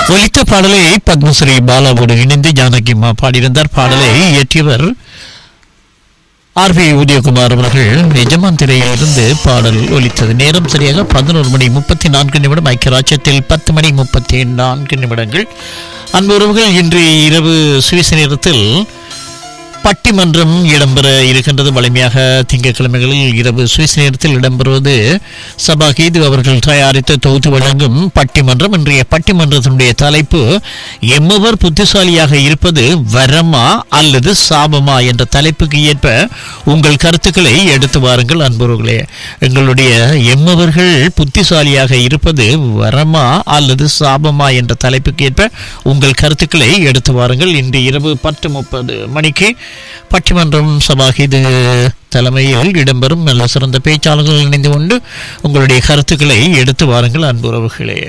ஒலித்த பாடலை பத்மஸ்ரீ பாலாவோடு இணைந்து ஜானகிம்மா பாடியிருந்தார் பாடலை இயற்றியவர் ஆர் பி உதயகுமார் அவர்கள் எஜமான் திரையில் இருந்து பாடல் ஒலித்தது நேரம் சரியாக பதினோரு மணி முப்பத்தி நான்கு நிமிடம் ஐக்கியராட்சியத்தில் பத்து மணி முப்பத்தி நான்கு நிமிடங்கள் அன்பு உறவுகள் இன்று இரவு சுவிஸ் நேரத்தில் பட்டிமன்றம் இடம்பெற இருக்கின்றது வலிமையாக திங்கட்கிழமைகளில் இரவு சுவிஸ் நேரத்தில் இடம்பெறுவது சபா கீது அவர்கள் தயாரித்து தொகுத்து வழங்கும் பட்டிமன்றம் இன்றைய பட்டிமன்றத்தினுடைய தலைப்பு எம்மவர் புத்திசாலியாக இருப்பது வரமா அல்லது சாபமா என்ற தலைப்புக்கு ஏற்ப உங்கள் கருத்துக்களை எடுத்து வாருங்கள் அன்புறவுகளே எங்களுடைய எம்மவர்கள் புத்திசாலியாக இருப்பது வரமா அல்லது சாபமா என்ற தலைப்புக்கு ஏற்ப உங்கள் கருத்துக்களை எடுத்து வாருங்கள் இன்று இரவு பத்து முப்பது மணிக்கு பட்டிமன்றம் சபாகிது தலைமையில் இடம்பெறும் நல்ல சிறந்த பேச்சாளர்கள் இணைந்து கொண்டு உங்களுடைய கருத்துக்களை எடுத்து வாருங்கள் அன்புறவுகளே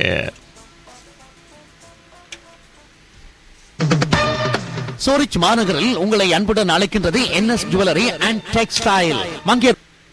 சூரிச் மாநகரில் உங்களை அன்புடன் அழைக்கின்றது என்எஸ் ஜுவல்லரி அண்ட் டெக்ஸ்டைல் மங்கே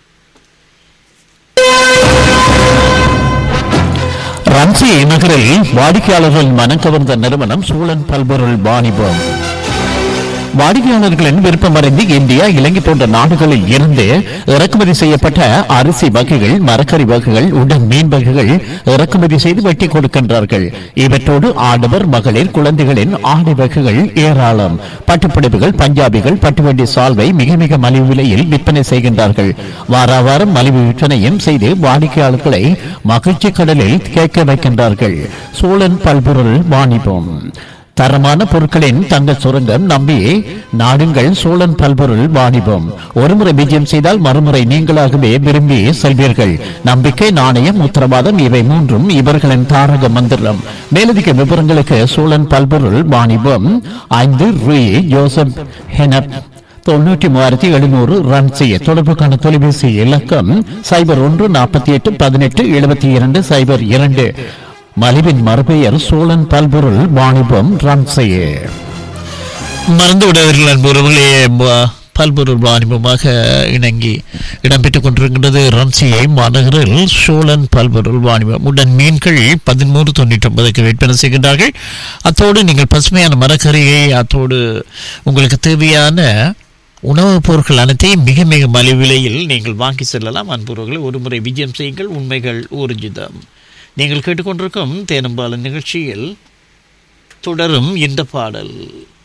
ரன்சி நகரில் வாடிக்கையாளர்கள் மனம் கவர்ந்த நிறுவனம் சூழன் பல்பொருள் வாணிபம் வாடிக்கையாளர்களின் விருப்பமறிந்து இந்தியா இலங்கை போன்ற நாடுகளில் இருந்து இறக்குமதி செய்யப்பட்ட அரிசி வகைகள் மரக்கறி வகைகள் உடன் மீன் வகைகள் இறக்குமதி செய்து வெட்டி கொடுக்கின்றார்கள் இவற்றோடு ஆடவர் மகளிர் குழந்தைகளின் ஆடை வகைகள் ஏராளம் பட்டுப்பிடிப்புகள் பஞ்சாபிகள் பட்டுவண்டி சால்வை மிக மிக மலிவு விலையில் விற்பனை செய்கின்றார்கள் வார வாரம் மலிவு விற்பனையும் செய்து வாடிக்கையாளர்களை மகிழ்ச்சி கடலில் கேட்க வைக்கின்றார்கள் சூழன் பல்பொருள் வாணிபம் தரமான பொருட்களின் தங்க சுரங்கம் நம்பி நாடுங்கள் சோழன் பல்பொருள் வாணிபம் ஒருமுறை விஜயம் செய்தால் மறுமுறை நீங்களாகவே விரும்பி செல்வீர்கள் நம்பிக்கை நாணயம் உத்தரவாதம் இவை மூன்றும் இவர்களின் தாரக மந்திரம் மேலதிக விவரங்களுக்கு சோழன் பல்பொருள் வாணிபம் ஐந்து ரூ ஜோசப் ஹெனப் தொண்ணூற்றி மூவாயிரத்தி எழுநூறு ரன் செய்ய தொடர்புக்கான தொலைபேசி இலக்கம் சைபர் ஒன்று நாற்பத்தி எட்டு பதினெட்டு எழுபத்தி இரண்டு சைபர் இரண்டு மலிவின் மறுபெயர் சோழன் பல்பொருள் வாணிபம் ரன் செய்ய மறந்து விடவர்கள் அன்புறவுகளே பல்பொருள் வாணிபமாக இணங்கி இடம்பெற்றுக் கொண்டிருக்கின்றது ரன்சியை மாநகரில் சோழன் பல்பொருள் வாணிபம் உடன் மீன்கள் பதிமூன்று தொண்ணூற்றி ஒன்பதுக்கு விற்பனை செய்கின்றார்கள் அத்தோடு நீங்கள் பசுமையான மரக்கறியை அத்தோடு உங்களுக்கு தேவையான உணவுப் பொருட்கள் அனைத்தையும் மிக மிக மலிவு விலையில் நீங்கள் வாங்கி செல்லலாம் அன்புறவர்களை ஒருமுறை விஜயம் செய்யுங்கள் உண்மைகள் ஊர்ஜிதம் நீங்கள் கேட்டுக்கொண்டிருக்கும் தேனம்பாளன் நிகழ்ச்சியில் தொடரும் இந்த பாடல்